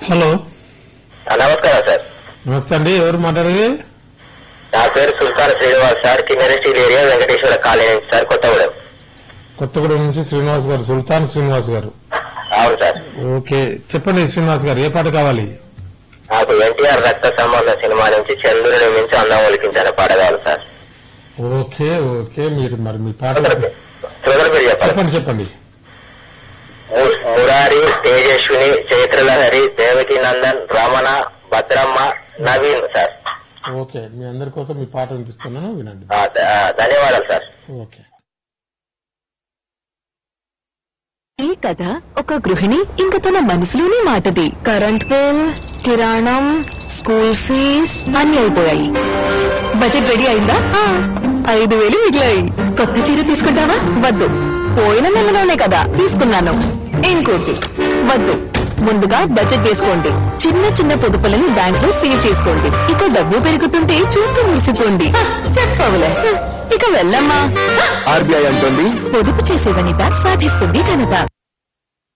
hello ఆ, నమస్కారం sir నమస్తే అండి ఎవరు మాట్లాడేది నా పేరు Sultan Srinivas sir Kinnera steel area Venkateswara colony నుంచి సార్ కొత్తగూడెం కొత్తగూడెం నుంచి శ్రీనివాస్ గారు సుల్తాన్ శ్రీనివాస్ గారు అవును సార్ ఓకే చెప్పండి శ్రీనివాస్ గారు ఏ పాట కావాలి నాకు ఎన్టీఆర్ రక్త సంబంధ సినిమా నుంచి చంద్రుని మించి అందం ఒలికించాను పాట కావాలి సార్ ఓకే ఓకే మీరు మరి మీ పాట సోదరు పేరు- సోదరు పేరు చెప్పాలి చెప్పండి చెప్పండి ము- మురారి తేజస్విని చైత్రలహరి దేవకి నందన్ రమణ భద్రమ్మ నవీన్ సార్ ఓకే మీ అందరి కోసం మీ పాట వినిపిస్తున్నాను వినండి ఆ, ధ- ఆ, ధన్యవాదాలు సార్ ఓకే ఈ కథ ఒక గృహిణి ఇంక తన మనసులోని మాటది కరెంట్ బిల్ కిరాణం స్కూల్ ఫీజ్ అన్ని అయిపోయాయి బడ్జెట్ రెడీ అయిందా ఆ, ఐదు వేలు మిగిలాయి కొత్త చీర తీసుకుంటావా వద్దు పోయిన నెలలోనే కదా తీసుకున్నాను ఇంకోటి వద్దు ముందుగా బడ్జెట్ వేసుకోండి చిన్న చిన్న పొదుపులను బ్యాంక్ లో సేవ్ చేసుకోండి ఇక డబ్బు పెరుగుతుంటే చూస్తూ మురిసిపోండి ఆ, చెప్పవులే ఇక వెళ్ళమ్మా ఆర్బీఐ అంటుంది పొదుపు చేసే వనిత సాధిస్తుంది ఘనత